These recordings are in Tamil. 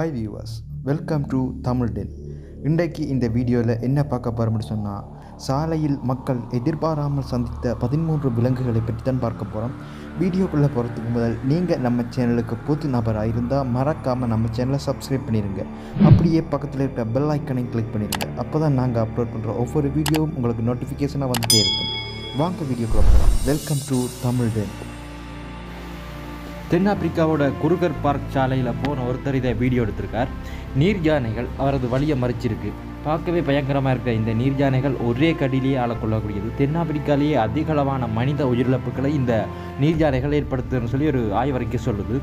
hi viewers welcome to Tamil ten இன்றைக்கு இந்த வீடியோவில் என்ன பார்க்க போகிறோம்னு சொன்னால் சாலையில் மக்கள் எதிர்பாராமல் சந்தித்த பதிமூன்று விலங்குகளை பற்றி தான் பார்க்க போகிறோம் வீடியோக்குள்ளே போகிறதுக்கு முதல் நீங்கள் நம்ம சேனலுக்கு புது நபராக இருந்தால் மறக்காமல் நம்ம சேனலை சப்ஸ்கிரைப் பண்ணிடுங்க அப்படியே பக்கத்தில் இருக்க பெல் ஐக்கனையும் கிளிக் பண்ணிடுங்க அப்போ தான் நாங்கள் அப்லோட் பண்ணுற ஒவ்வொரு வீடியோவும் உங்களுக்கு நோட்டிஃபிகேஷனாக வந்துகிட்டே இருக்கும் வாங்க வீடியோக்குள்ளே போகலாம் வெல்கம் டு தமிழ் டென் தென்னாப்பிரிக்காவோட குருகர் பார்க் சாலையில் போன ஒருத்தர் இதை வீடியோ எடுத்திருக்கார் நீர் யானைகள் அவரது வழியை மறைச்சிருக்கு பார்க்கவே பயங்கரமாக இருக்க இந்த நீர் யானைகள் ஒரே கடியிலேயே ஆளக்கொள்ளக்கூடியது தென்னாப்பிரிக்காலேயே அதிகளவான மனித உயிரிழப்புகளை இந்த நீர் யானைகள் ஏற்படுத்துதுன்னு சொல்லி ஒரு ஆய்வறிக்கை சொல்லுது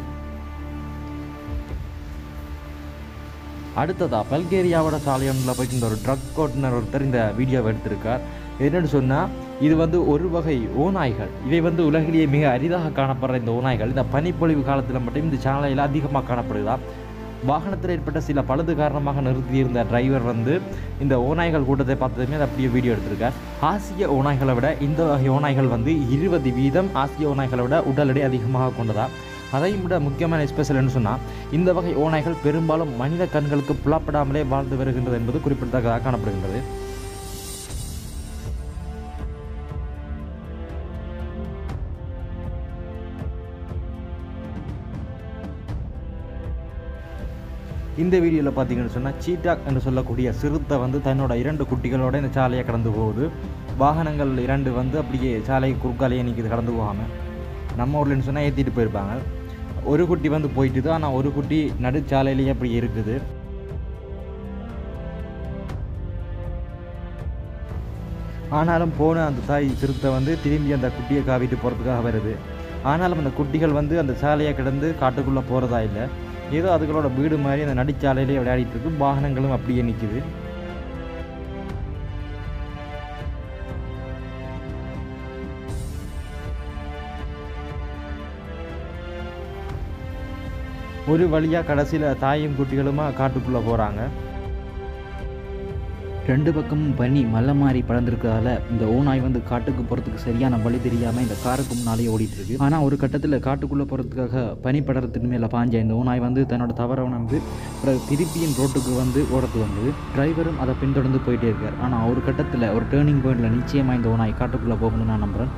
அடுத்ததா பல்கேரியாவோட சாலையொன்றில் போயிட்டு இந்த ஒரு ட்ரக் ஓட்டுநர் ஒருத்தர் இந்த வீடியோவை எடுத்திருக்கார் என்னன்னு சொன்னால் இது வந்து ஒரு வகை ஓநாய்கள் இவை வந்து உலகிலேயே மிக அரிதாக காணப்படுற இந்த ஓநாய்கள் இந்த பனிப்பொழிவு காலத்தில் மட்டும் இந்த சாலையில் அதிகமாக காணப்படுதா வாகனத்தில் ஏற்பட்ட சில பழுது காரணமாக நிறுத்தியிருந்த டிரைவர் வந்து இந்த ஓநாய்கள் கூட்டத்தை பார்த்ததுமே அதை அப்படியே வீடியோ எடுத்திருக்கார் ஆசிய ஓநாய்களை விட இந்த வகை ஓநாய்கள் வந்து இருபது வீதம் ஆசிய ஓநாய்களை விட உடல் எடை அதிகமாக கொண்டதா அதையும் விட முக்கியமான ஸ்பெஷல்னு சொன்னால் இந்த வகை ஓநாய்கள் பெரும்பாலும் மனித கண்களுக்கு புலப்படாமலே வாழ்ந்து வருகின்றது என்பது குறிப்பிடத்தக்கதாக காணப்படுகின்றது இந்த வீடியோவில் பார்த்தீங்கன்னு சொன்னால் சீட்டாக் என்று சொல்லக்கூடிய சிறுத்தை வந்து தன்னோட இரண்டு குட்டிகளோட இந்த சாலையை கடந்து போகுது வாகனங்கள் இரண்டு வந்து அப்படியே சாலை குறுக்காலையே நிற்கிது கடந்து போகாமல் நம்ம ஊர்லன்னு சொன்னால் ஏற்றிட்டு போயிருப்பாங்க ஒரு குட்டி வந்து போயிட்டுது ஆனால் ஒரு குட்டி நடுச்சாலையிலேயே அப்படி இருக்குது ஆனாலும் போன அந்த தாய் சிறுத்தை வந்து திரும்பி அந்த குட்டியை காவிட்டு போகிறதுக்காக வருது ஆனாலும் அந்த குட்டிகள் வந்து அந்த சாலையை கிடந்து காட்டுக்குள்ளே போகிறதா இல்லை ஏதோ அதுகளோட வீடு மாதிரி அந்த நடுச்சாலையிலே விளையாடிட்டு இருக்கு வாகனங்களும் அப்படியே நிற்கிது ஒரு வழியாக கடைசியில் தாயும் குட்டிகளுமா காட்டுக்குள்ளே போகிறாங்க ரெண்டு பக்கமும் பனி மலை மாறி படர்ந்துருக்கிறதால இந்த ஓநாய் வந்து காட்டுக்கு போகிறதுக்கு சரியான வழி தெரியாமல் இந்த காருக்கு முன்னாலே ஓடிட்டு இருக்கு ஆனால் ஒரு கட்டத்தில் காட்டுக்குள்ளே போகிறதுக்காக பனி படறதுக்கு மேலே பாஞ்ச இந்த ஓநாய் வந்து தன்னோட தவறை உணர்ந்து பிறகு திருப்பியின் ரோட்டுக்கு வந்து ஓடத்து வந்தது டிரைவரும் அதை பின்தொடர்ந்து போயிட்டே இருக்கார் ஆனால் ஒரு கட்டத்தில் ஒரு டேர்னிங் பாயிண்டில் நிச்சயமாக இந்த ஓநாய் காட்டுக்குள்ளே போகணும்னு நான் நம்புகிறேன்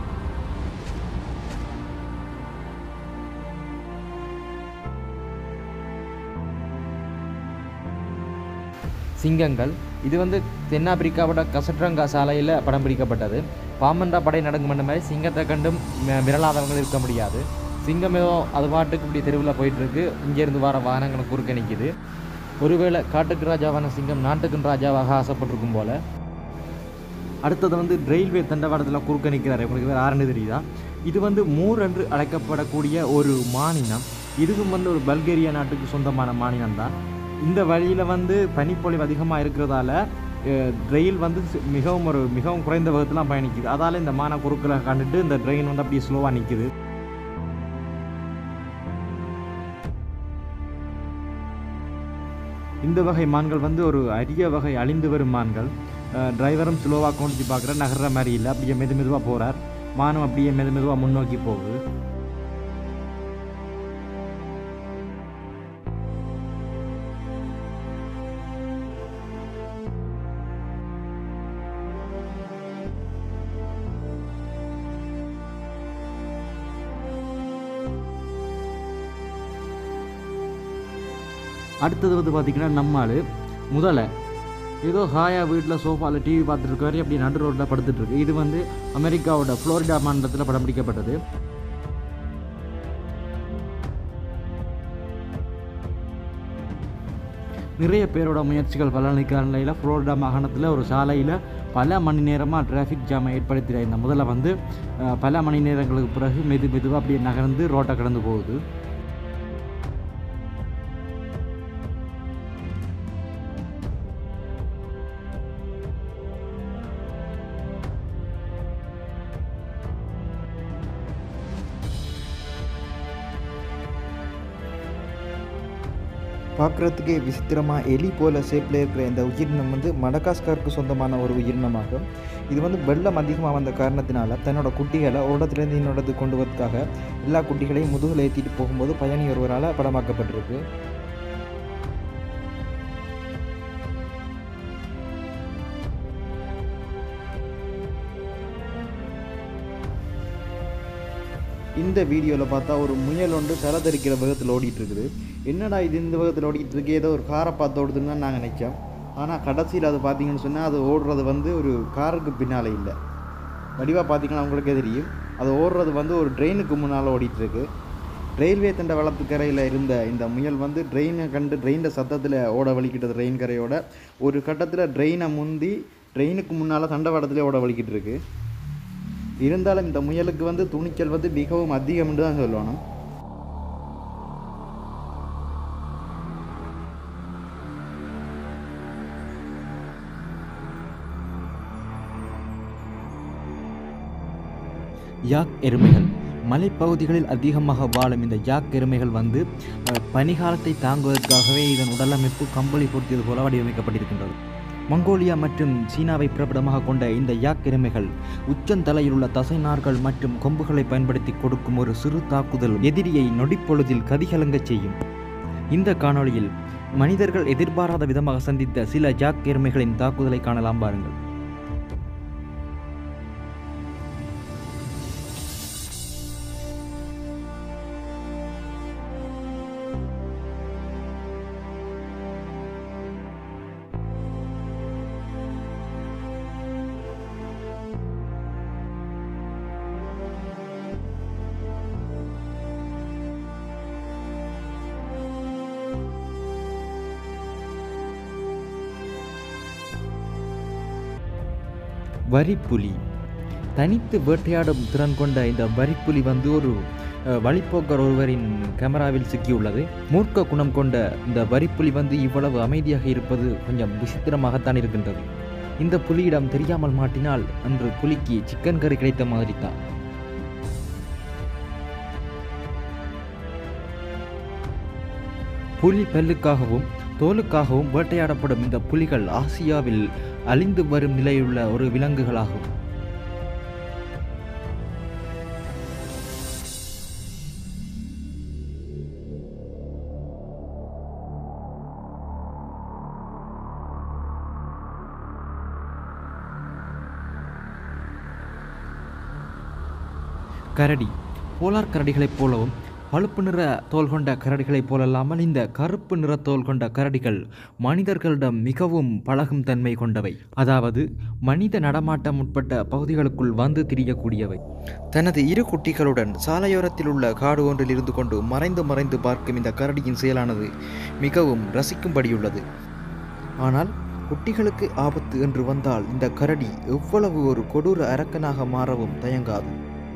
சிங்கங்கள் இது வந்து தென்னாப்பிரிக்காவோட கசட்ரங்கா சாலையில் படம் பிடிக்கப்பட்டது பாமண்டா படை நடக்கும் மாதிரி சிங்கத்தை கண்டும் மி- மிரளாதவங்க இருக்க முடியாது சிங்கம் ஏதோ அது பாட்டுக்கு இப்படி தெருவில் போயிட்டுருக்கு இங்கேருந்து வர வாகனங்களை குறுக்க நிற்கிது ஒருவேளை காட்டுக்கு ராஜாவான சிங்கம் நாட்டுக்கும் ராஜாவாக ஆசைப்பட்டிருக்கும் போல அடுத்தது வந்து ரயில்வே தண்டவாளத்தில் குறுக்க நிற்கிறாரு உங்களுக்கு வேறு யாருன்னு தெரியுதா இது வந்து மூர் என்று அழைக்கப்படக்கூடிய ஒரு மாநிலம் இதுவும் வந்து ஒரு பல்கேரியா நாட்டுக்கு சொந்தமான மாநிலம் தான் இந்த வழியில் வந்து பனிப்பொழிவு அதிகமாக இருக்கிறதால அஹ், ரயில் வந்து சி- மிகவும் ஒரு மிகவும் குறைந்த வேகத்தில் பயணிக்குது அதால் இந்த மான குறுக்கில் கண்டுட்டு இந்த ட்ரெயின் வந்து அப்படியே ஸ்லோவாக நிற்குது இந்த வகை மான்கள் வந்து ஒரு அரிய வகை அழிந்து வரும் மான்கள் அஹ், டிரைவரும் ஸ்லோவாக கொண்டு பார்க்குற நகர்ற மாதிரி இல்லை அப்படியே மெது மெதுவாக போகிறார் மானும் அப்படியே மெது மெதுவாக முன்னோக்கி போகுது அடுத்தது வந்து பார்த்திங்கன்னா நம்மால் முதல்ல ஏதோ ஹாயா வீட்டில் சோஃபாவில் டிவி பார்த்துட்டு இருக்காரு அப்படி நடு ரோட்டில் படுத்துட்டு இருக்கு இது வந்து அமெரிக்காவோட ஃப்ளோரிடா மாநிலத்தில் படம் பிடிக்கப்பட்டது நிறைய பேரோட முயற்சிகள் பலனளிக்கிற நிலையில் ஃப்ளோரிடா மாகாணத்தில் ஒரு சாலையில் பல மணி நேரமாக டிராஃபிக் ஜாமை ஏற்படுத்தின இந்த முதல்ல வந்து அஹ், பல மணி நேரங்களுக்கு பிறகு மெது மெதுவாக அப்படியே நகர்ந்து ரோட்டை கடந்து போகுது பார்க்குறதுக்கே விசித்திரமாக எலி போல ஷேப்பில் இருக்கிற இந்த உயிரினம் வந்து மடகாஸ்கருக்கு சொந்தமான ஒரு உயிரினமாகும் இது வந்து வெள்ளம் அதிகமாக வந்த காரணத்தினால தன்னோட குட்டிகளை ஒரு இடத்துலேருந்து இன்னொரு கொண்டு வரதுக்காக எல்லா குட்டிகளையும் முதுகில் ஏற்றிட்டு போகும்போது பயணி ஒருவரால் படமாக்கப்பட்டிருக்கு இந்த வீடியோவில் பார்த்தா ஒரு முயல் ஒன்று சலதரிக்கிற வேகத்தில் ஓடிட்டு இருக்குது என்னடா இது இந்த வேகத்தில் ஓடிட்டு இருக்கு ஏதோ ஒரு காரை பார்த்து ஓடுதுன்னு தான் நாங்கள் நினைச்சோம் ஆனால் கடைசியில் அது பார்த்தீங்கன்னு சொன்னால் அது ஓடுறது வந்து ஒரு காருக்கு பின்னால் இல்லை வடிவாக பார்த்தீங்கன்னா உங்களுக்கே தெரியும் அது ஓடுறது வந்து ஒரு ட்ரெயினுக்கு முன்னால் ஓடிட்டு இருக்கு ரயில்வே தண்ட வளத்துக்கரையில் இருந்த இந்த முயல் வந்து ட்ரெயினை கண்டு ட்ரெயினில் சத்தத்தில் ஓட வலிக்கிட்டது ட்ரெயின் கரையோட ஒரு கட்டத்தில் ட்ரெயினை முந்தி ட்ரெயினுக்கு முன்னால் தண்டவாளத்திலே ஓட வலிக்கிட்டு இருக்கு இருந்தாலும் இந்த முயலுக்கு வந்து துணிச்சல் வந்து மிகவும் அதிகம் என்று தான் சொல்லணும் யாக் எருமைகள் மலைப்பகுதிகளில் அதிகமாக வாழும் இந்த யாக் எருமைகள் வந்து அஹ், பனிகாலத்தை தாங்குவதற்காகவே இதன் உடலமைப்பு கம்பளி பொருத்தியது போல வடிவமைக்கப்பட்டிருக்கின்றது மங்கோலியா மற்றும் சீனாவை பிறப்பிடமாக கொண்ட இந்த யாக் எருமைகள் உச்சந்தலையில் உள்ள தசைநார்கள் மற்றும் கொம்புகளை பயன்படுத்தி கொடுக்கும் ஒரு சிறு தாக்குதல் எதிரியை நொடிப்பொழுதில் கதிகலங்கச் செய்யும் இந்த காணொளியில் மனிதர்கள் எதிர்பாராத விதமாக சந்தித்த சில ஜாக் எருமைகளின் தாக்குதலை காணலாம் பாருங்கள் வரிப்புலி தனித்து வேட்டையாடும் திறன் கொண்ட இந்த வரிப்புலி வந்து ஒரு அஹ், வழிப்போக்கர் ஒருவரின் கேமராவில் சிக்கியுள்ளது மூர்க்க குணம் கொண்ட இந்த வரிப்புலி வந்து இவ்வளவு அமைதியாக இருப்பது கொஞ்சம் விசித்திரமாகத்தான் இருக்கின்றது இந்த புலியிடம் தெரியாமல் மாட்டினால் அன்று புலிக்கு சிக்கன் கறி கிடைத்த மாதிரி தான் புலி பல்லுக்காகவும் தோலுக்காகவும் வேட்டையாடப்படும் இந்த புலிகள் ஆசியாவில் அழிந்து வரும் நிலையுள்ள ஒரு விலங்குகளாகும் கரடி போலார் கரடிகளைப் போலவும் பழுப்பு நிற தோல் கொண்ட கரடிகளைப் போலல்லாமல் இந்த கருப்பு நிற தோல் கொண்ட கரடிகள் மனிதர்களிடம் மிகவும் பழகும் தன்மை கொண்டவை அதாவது மனித நடமாட்டம் உட்பட்ட பகுதிகளுக்குள் வந்து திரியக்கூடியவை தனது இரு குட்டிகளுடன் சாலையோரத்தில் உள்ள காடு ஒன்றில் இருந்து கொண்டு மறைந்து மறைந்து பார்க்கும் இந்த கரடியின் செயலானது மிகவும் ரசிக்கும்படியுள்ளது ஆனால் குட்டிகளுக்கு ஆபத்து என்று வந்தால் இந்த கரடி எவ்வளவு ஒரு கொடூர அரக்கனாக மாறவும் தயங்காது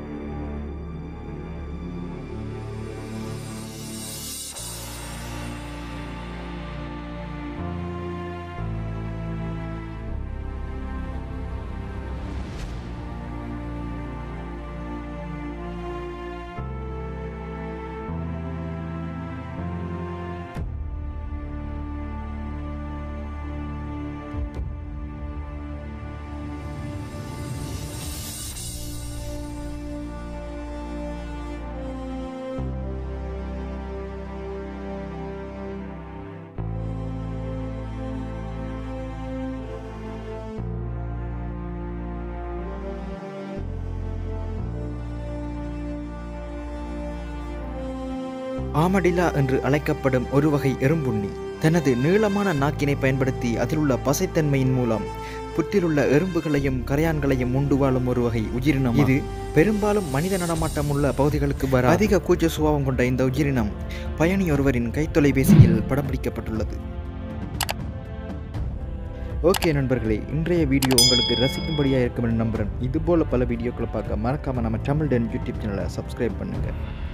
ஆமடிலா என்று அழைக்கப்படும் ஒரு வகை எறும்புண்ணி தனது நீளமான நாக்கினை பயன்படுத்தி அதில் உள்ள பசைத்தன்மையின் மூலம் புற்றிலுள்ள எறும்புகளையும் கரையான்களையும் உண்டு வாழும் ஒரு வகை உயிரினம் இது பெரும்பாலும் மனித நடமாட்டம் உள்ள பகுதிகளுக்கு வர அதிக கூச்ச சுபாவம் கொண்ட இந்த உயிரினம் பயணி ஒருவரின் கைத்தொலைபேசியில் படம் பிடிக்கப்பட்டுள்ளது ஓகே நண்பர்களே இன்றைய வீடியோ உங்களுக்கு ரசிக்கும்படியாக இருக்கும் என்று நம்புகிறேன் இதுபோல் பல வீடியோக்களை பார்க்க மறக்காமல் நம்ம தமிழ் டென் யூடியூப் சேனலை சப்ஸ்கிரைப் பண்ணுங்கள்